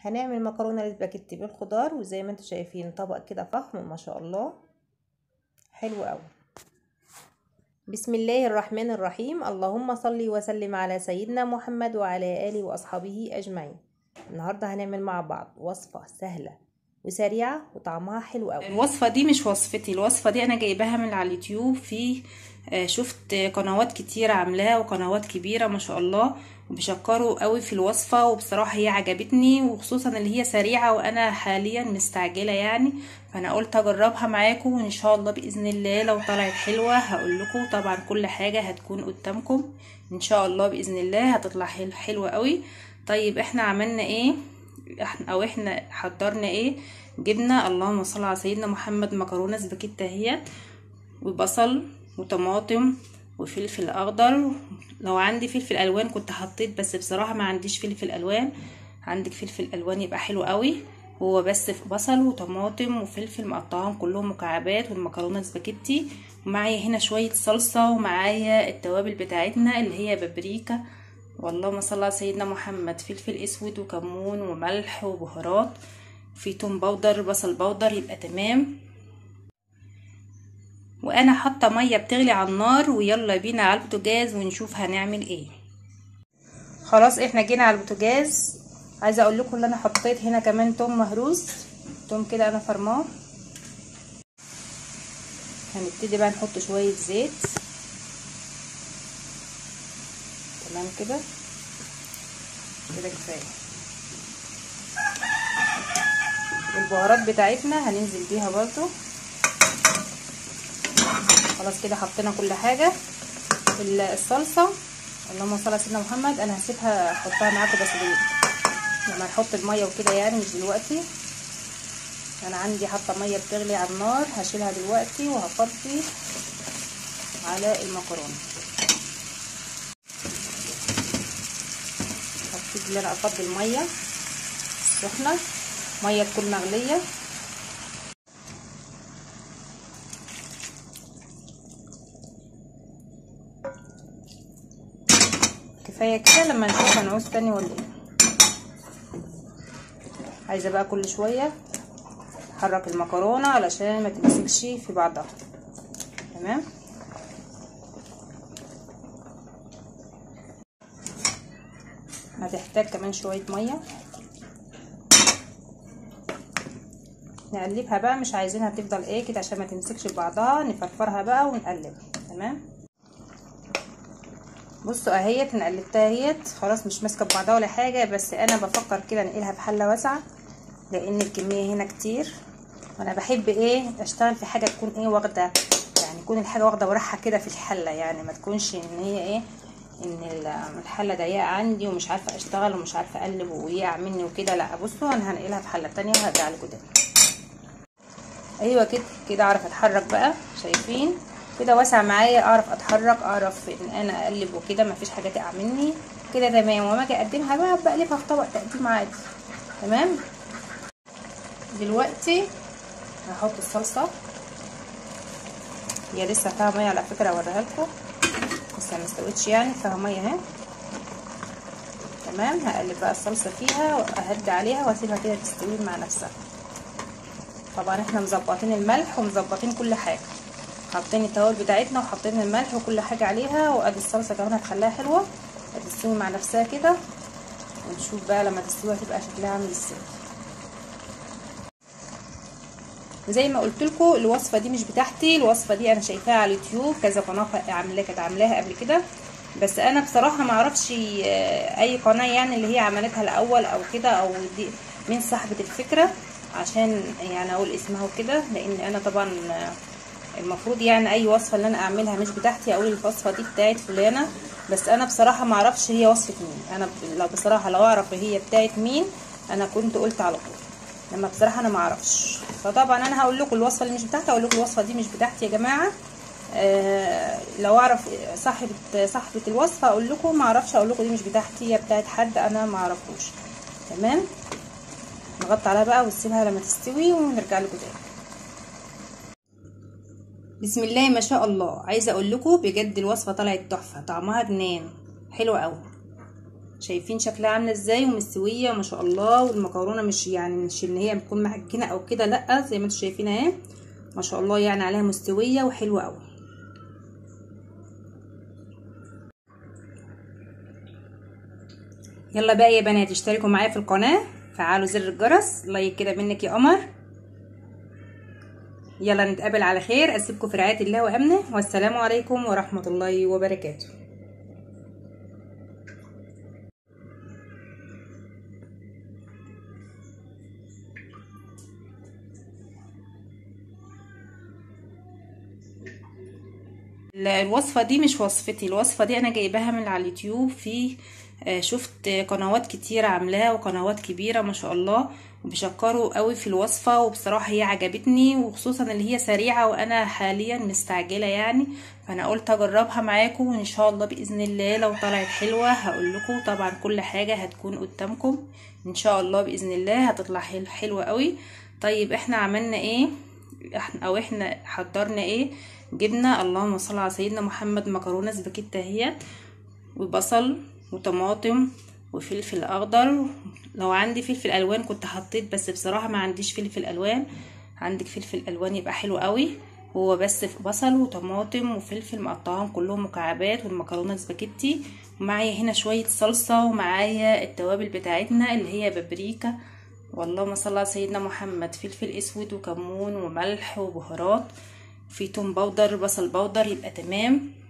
هنعمل مكرونه الاسباجيتي بالخضار وزي ما انتم شايفين طبق كده فخم ما شاء الله حلو قوي بسم الله الرحمن الرحيم اللهم صل وسلم على سيدنا محمد وعلى اله واصحابه اجمعين النهارده هنعمل مع بعض وصفه سهله وسريعه وطعمها حلو قوي الوصفه دي مش وصفتي الوصفه دي انا جايباها من على اليوتيوب في شفت قنوات كتير عاملاها وقنوات كبيره ما شاء الله وبيشكروا قوي في الوصفه وبصراحه هي عجبتني وخصوصا اللي هي سريعه وانا حاليا مستعجله يعني فانا قلت اجربها معاكم وان شاء الله باذن الله لو طلعت حلوه هقول لكم طبعا كل حاجه هتكون قدامكم ان شاء الله باذن الله هتطلع حلوه قوي طيب احنا عملنا ايه احنا او احنا حضرنا ايه جبنا اللهم صل على سيدنا محمد مكرونه سباكيتا اهيت وبصل وطماطم وفلفل اخضر لو عندي فلفل الوان كنت حطيت بس بصراحه ما عنديش فلفل الوان عندك فلفل الوان يبقى حلو قوي هو بس في بصل وطماطم وفلفل مقطعهم كلهم مكعبات والمكرونه سباكيتي ومعايا هنا شويه صلصه ومعايا التوابل بتاعتنا اللي هي بابريكا واللهم صل على سيدنا محمد فلفل اسود وكمون وملح وبهارات في توم بودر بصل بودر يبقى تمام وانا حاطه ميه بتغلي على النار ويلا بينا على البوتاجاز ونشوف هنعمل ايه خلاص احنا جينا على البوتاجاز عايزه اقول لكم ان انا حطيت هنا كمان توم مهروس توم كده انا فرماه هنبتدي بقى نحط شويه زيت تمام كده كده كفايه البهارات بتاعتنا هننزل بيها برضو خلاص كده حطينا كل حاجه الصلصه اللهم صل على سيدنا محمد انا هسيبها احطها معاكم بس لما نحط الميه وكده يعني مش دلوقتي انا عندي حاطه ميه بتغلي على النار هشيلها دلوقتي وهفضي على المكرونه هبتدي ان انا افضي الميه السخنه ميه تكون مغليه كفايه كده لما نشوف هنعوز تاني ولا ايه عايزه بقى كل شويه احرك المكرونه علشان ما تمسكش في بعضها تمام هتحتاج كمان شويه ميه نقلبها بقى مش عايزينها تفضل ايه كده عشان ما تمسكش في بعضها نفرفرها بقى ونقلبها تمام بصوا اهيت انا قلبتها اهيت خلاص مش ماسكه ببعضها ولا حاجه بس انا بفكر كده انقلها في حله واسعه لان الكميه هنا كتير وانا بحب ايه اشتغل في حاجه تكون ايه واخده يعني يكون الحاجه واخده وراحها كده في الحله يعني ما تكونش ان هي ايه ان الحله ضيقه عندي ومش عارفه اشتغل ومش عارفه اقلب ويقع مني وكده لا بصوا انا هنقلها في حله تانية وهرجع لكم تاني ايوه كده كده اعرف اتحرك بقى شايفين كده واسع معايا اعرف اتحرك اعرف ان انا اقلب وكده مفيش حاجه تقع مني كده تمام وما اجي اقدمها بقى بقلبها في طبق تقديم عادي تمام دلوقتي هحط الصلصه هي لسه فيها ميه على فكره اوريها لكم لسه ما استوتش يعني فيها ميه اهي تمام هقلب بقى الصلصه فيها واهدي عليها واسيبها كده تستوي مع نفسها طبعا احنا مظبطين الملح ومظبطين كل حاجه حاطين التوابل بتاعتنا وحاطين الملح وكل حاجه عليها وادي الصلصه كمان هتخليها حلوه هتستوي مع نفسها كده ونشوف بقى لما تستوي هتبقى شكلها عامل ازاي زي ما قلت لكم الوصفه دي مش بتاعتي الوصفه دي انا شايفاها على اليوتيوب كذا قناه عاملاها كانت عاملاها قبل كده بس انا بصراحه ما اعرفش اي قناه يعني اللي هي عملتها الاول او كده او دي من صاحبه الفكره عشان يعني اقول اسمها وكده لان انا طبعا المفروض يعني اي وصفه اللي انا اعملها مش بتاعتي اقول الوصفه دي بتاعت فلانه بس انا بصراحه ما اعرفش هي وصفه مين انا لو بصراحه لو اعرف هي بتاعت مين انا كنت قلت على طول لما بصراحه انا ما اعرفش فطبعا انا هقول لكم الوصفه اللي مش بتاعتي هقول لكم الوصفه دي مش بتاعتي يا جماعه آه لو اعرف صاحبه صاحبه الوصفه اقول لكم ما اعرفش اقول لكم دي مش بتاعتي هي بتاعت حد انا ما اعرفوش تمام نغطي عليها بقى ونسيبها لما تستوي ونرجع لكم تاني بسم الله ما شاء الله عايزه اقول لكم بجد الوصفه طلعت تحفه طعمها جنان حلو قوي شايفين شكلها عامله ازاي ومستويه ما شاء الله والمكرونه مش يعني مش ان هي بتكون معجنه او كده لا زي ما انتم شايفين اهي ما شاء الله يعني عليها مستويه وحلوه قوي يلا بقى يا بنات اشتركوا معايا في القناه فعلوا زر الجرس لايك كده منك يا قمر يلا نتقابل على خير اسيبكم في رعايه الله وامنه والسلام عليكم ورحمه الله وبركاته الوصفه دي مش وصفتي الوصفه دي انا جايباها من على اليوتيوب في شفت قنوات كتير عاملاها وقنوات كبيره ما شاء الله وبيشكروا قوي في الوصفه وبصراحه هي عجبتني وخصوصا اللي هي سريعه وانا حاليا مستعجله يعني فانا قلت اجربها معاكم وان شاء الله باذن الله لو طلعت حلوه هقول لكم طبعا كل حاجه هتكون قدامكم ان شاء الله باذن الله هتطلع حلوه قوي طيب احنا عملنا ايه احنا او احنا حضرنا ايه جبنا اللهم صل على سيدنا محمد مكرونه سباكيتا اهي وبصل وطماطم وفلفل اخضر لو عندي فلفل الوان كنت حطيت بس بصراحه ما عنديش فلفل الوان عندك فلفل الوان يبقى حلو قوي هو بس بصل وطماطم وفلفل مقطعهم كلهم مكعبات والمكرونه سباكيتي ومعايا هنا شويه صلصه ومعايا التوابل بتاعتنا اللي هي بابريكا واللهم صل على سيدنا محمد فلفل اسود وكمون وملح وبهارات في توم بودر بصل بودر يبقى تمام